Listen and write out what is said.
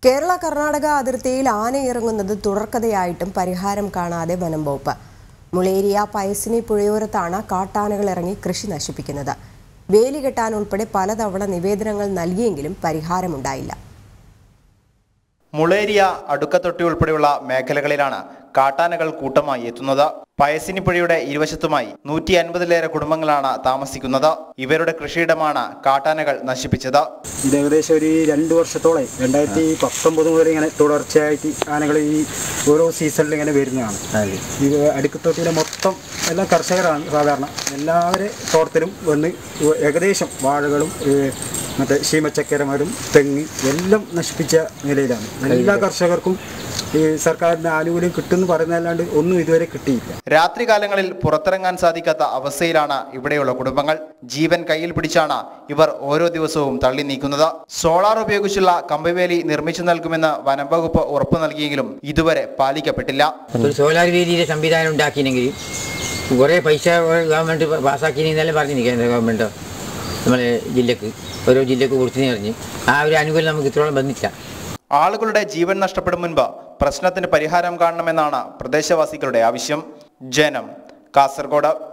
കേരള കർണാടക അതിർത്തിയിൽ ആനയിറങ്ങുന്നത് തുടർക്കഥയായിട്ടും പരിഹാരം കാണാതെ വനം വകുപ്പ് മുളേരിയ പയസിനി പുഴയോരത്താണ് കാട്ടാനകൾ ഇറങ്ങി കൃഷി നശിപ്പിക്കുന്നത് വേലി കെട്ടാൻ ഉൾപ്പെടെ പലതവണ നിവേദനങ്ങൾ നൽകിയെങ്കിലും പരിഹാരമുണ്ടായില്ല മുളേരിയ അടുക്കത്തൊട്ടി ഉൾപ്പെടെയുള്ള മേഖലകളിലാണ് കാട്ടാനകൾ കൂട്ടമായി എത്തുന്നത് പയസിനിപ്പുഴയുടെ ഇരുവശത്തുമായി നൂറ്റി അൻപതിലേറെ കുടുംബങ്ങളാണ് താമസിക്കുന്നത് ഇവരുടെ കൃഷിയിടമാണ് കാട്ടാനകൾ നശിപ്പിച്ചത് ഇത് ഏകദേശം ഒരു രണ്ട് വർഷത്തോളം രണ്ടായിരത്തി പത്തൊമ്പത് മുതൽ ഇങ്ങനെ തുടർച്ചയായിട്ട് ആനകൾ ഈ ഓരോ സീസണിൽ ഇങ്ങനെ വരുന്നതാണ് ഇത് അടുക്കത്തോട്ടിലെ മൊത്തം എല്ലാ കർഷകരാണ് സാധാരണ എല്ലാവരുടെ തോട്ടത്തിലും വന്ന് ഏകദേശം വാഴകളും ഏഹ്, മറ്റേ ശീമച്ചക്കരമരും തെങ്ങ് എല്ലാം നശിപ്പിച്ച നിലയിലാണ് എല്ലാ കർഷകർക്കും ഈ സർക്കാരിൻ്റെ ആനുകൂല്യം കിട്ടുമെന്ന് പറയുന്നതല്ലാണ്ട് ഒന്നും ഇതുവരെ കിട്ടിയില്ല രാത്രികാലങ്ങളിൽ പുറത്തിറങ്ങാൻ സാധിക്കാത്ത അവസ്ഥയിലാണ് ഇവിടെയുള്ള കുടുംബങ്ങൾ ജീവൻ കയ്യിൽ പിടിച്ചാണ് ഇവർ ഓരോ ദിവസവും തള്ളി നീക്കുന്നത് സോളാർ ഉപയോഗിച്ചുള്ള കമ്പിവേലി നിർമ്മിച്ചു നൽകുമെന്ന് വനം വകുപ്പ് ഉറപ്പു നൽകിയെങ്കിലും ഇതുവരെ പാലിക്കപ്പെട്ടില്ല ഒരു സോലാർ വേലിയുടെ സംവിധാനം ഉണ്ടാക്കിയെങ്കിൽ കുറേ പൈസ ഗവൺമെൻറ് പാസ്സാക്കിയെന്നല്ലേ പറഞ്ഞു കേന്ദ്ര ഗവൺമെൻറ് നമ്മളെ ജില്ലക്ക് ഓരോ ജില്ലക്ക് കൊടുത്തു പറഞ്ഞ് ആ ഒരു ആനുകൂല്യം നമുക്ക് ഇത്രോളം വന്നില്ല ആളുകളുടെ ജീവൻ നഷ്ടപ്പെടും മുൻപ് പ്രശ്നത്തിന് പരിഹാരം കാണണമെന്നാണ് പ്രദേശവാസികളുടെ ആവശ്യം ജനം കാസർഗോഡ്